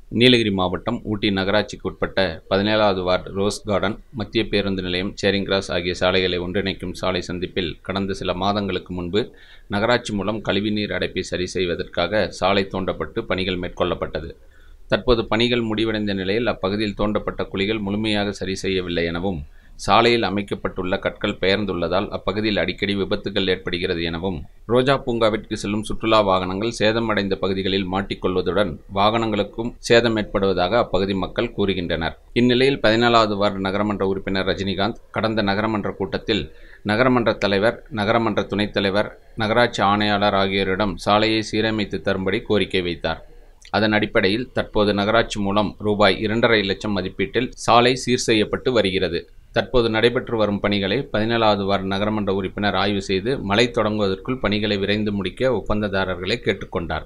நீலகிரி மாவட்டம் ஊட்டி நகராட்சிக்கு உட்பட்ட பதினேழாவது வார்டு ரோஸ் கார்டன் மத்திய பேருந்து நிலையம் சேரிங் கிராஸ் ஆகிய சாலைகளை ஒன்றிணைக்கும் சாலை சந்திப்பில் கடந்த சில மாதங்களுக்கு முன்பு நகராட்சி மூலம் கழிவுநீர் அடைப்பை சரி செய்வதற்காக சாலை தோண்டப்பட்டு பணிகள் மேற்கொள்ளப்பட்டது தற்போது பணிகள் முடிவடைந்த நிலையில் அப்பகுதியில் தோண்டப்பட்ட குழிகள் முழுமையாக சரி செய்யவில்லை எனவும் சாலையில் அமைக்கப்பட்டுள்ள கற்கள் பெயர்ந்துள்ளதால் அப்பகுதியில் அடிக்கடி விபத்துகள் ஏற்படுகிறது எனவும் ரோஜா பூங்காவிற்கு செல்லும் சுற்றுலா வாகனங்கள் சேதமடைந்த பகுதிகளில் மாட்டிக்கொள்வதுடன் வாகனங்களுக்கும் சேதம் ஏற்படுவதாக அப்பகுதி மக்கள் கூறுகின்றனர் இந்நிலையில் பதினேழாவது வார்டு நகரமன்ற உறுப்பினர் ரஜினிகாந்த் கடந்த நகரமன்ற கூட்டத்தில் நகரமன்ற தலைவர் நகரமன்ற துணைத் தலைவர் நகராட்சி ஆணையாளர் ஆகியோரிடம் சாலையை சீரமைத்து தரும்படி கோரிக்கை வைத்தார் அதன் அடிப்படையில் தற்போது நகராட்சி மூலம் ரூபாய் இரண்டரை லட்சம் மதிப்பீட்டில் சாலை சீர் செய்யப்பட்டு வருகிறது தற்போது நடைபெற்று வரும் பணிகளை பதினேழாவது வார்டு நகரமன்ற உறுப்பினர் ஆய்வு செய்து மழை தொடங்குவதற்குள் பணிகளை விரைந்து முடிக்க ஒப்பந்ததாரர்களை கேட்டுக்கொண்டார்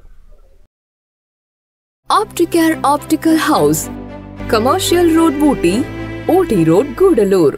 Opticare Optical House, Commercial Road, Booty, OT Road, Gudalur.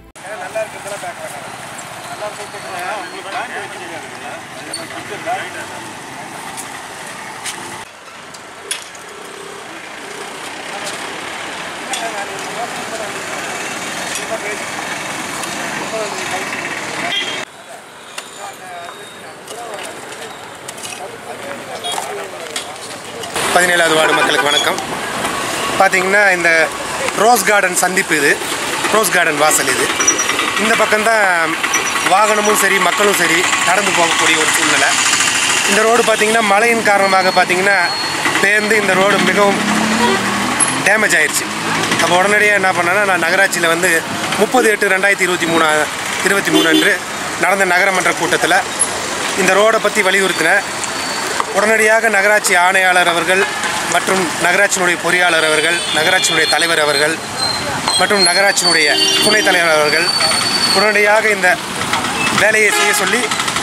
பதினேழாவது வார்டு மக்களுக்கு வணக்கம் பார்த்தீங்கன்னா இந்த ரோஸ் கார்டன் சந்திப்பு இது ரோஸ் கார்டன் வாசல் இது இந்த பக்கம்தான் வாகனமும் சரி மக்களும் சரி நடந்து போகக்கூடிய ஒரு சூழ்நிலை இந்த ரோடு பார்த்தீங்கன்னா மழையின் காரணமாக பார்த்தீங்கன்னா பேர்ந்து இந்த ரோடு மிகவும் டேமேஜ் ஆயிடுச்சு அப்போ உடனடியாக என்ன பண்ணேன்னா நான் நகராட்சியில் வந்து முப்பது எட்டு ரெண்டாயிரத்தி இருபத்தி மூணு இருபத்தி மூணு அன்று நடந்த நகரமன்ற கூட்டத்தில் இந்த ரோடை பற்றி வலியுறுத்தினேன் உடனடியாக நகராட்சி ஆணையாளர் அவர்கள் மற்றும் நகராட்சியினுடைய பொறியாளர் அவர்கள் நகராட்சியினுடைய தலைவர் அவர்கள் மற்றும் நகராட்சியினுடைய துணைத் தலைவர் அவர்கள் உடனடியாக இந்த வேலையை செய்ய சொல்லி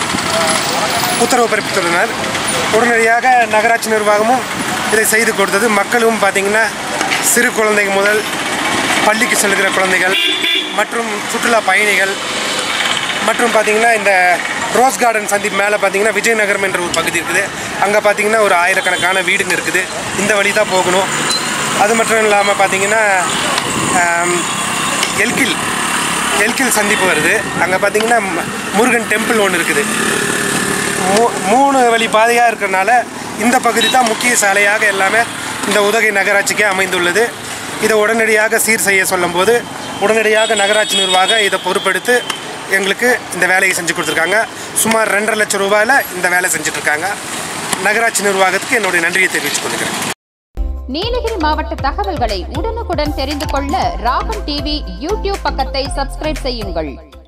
உத்தரவு பிறப்பித்துள்ளனர் உடனடியாக நகராட்சி நிர்வாகமும் இதை செய்து கொடுத்தது மக்களும் பார்த்திங்கன்னா சிறு குழந்தைகள் முதல் பள்ளிக்கு செல்கிற குழந்தைகள் மற்றும் சுற்றுலா பயணிகள் மற்றும் பார்த்தீங்கன்னா இந்த ரோஸ் கார்டன் சந்திப்பு மேலே பார்த்தீங்கன்னா விஜயநகரம் என்ற ஒரு பகுதி இருக்குது அங்கே பார்த்தீங்கன்னா ஒரு ஆயிரக்கணக்கான வீடுங்க இருக்குது இந்த வழி தான் போகணும் அது மட்டும் இல்லாமல் பார்த்தீங்கன்னா ஆம், எல்கில் எல்கில் சந்திப்பு வருது அங்கே பார்த்தீங்கன்னா ம- முருகன் டெம்பிள் ஒன்று இருக்குது மூ மூணு வழி பாதையாக இருக்கிறனால இந்த பகுதி தான் முக்கிய சாலையாக எல்லாமே இந்த உதகை நகராட்சிக்கே அமைந்துள்ளது இதை உடனடியாக சீர் செய்ய சொல்லும்போது உடனடியாக நகராட்சி நிர்வாகம் இதை பொறுப்பெடுத்து எங்களுக்கு இந்த வேலையை செஞ்சு கொடுத்துருக்காங்க சுமார் ரெண்டரை லட்சம் ரூபாயில் இந்த வேலை செஞ்சுட்ருக்காங்க நகராட்சி நிர்வாகத்துக்கு என்னுடைய நன்றியை தெரிவித்துக் கொள்கிறேன் நீலகிரி மாவட்ட தகவல்களை உடனுக்குடன் தெரிந்து கொள்ள ராகம் டிவி யூடியூப் பக்கத்தை சப்ஸ்கிரைப் செய்யுங்கள்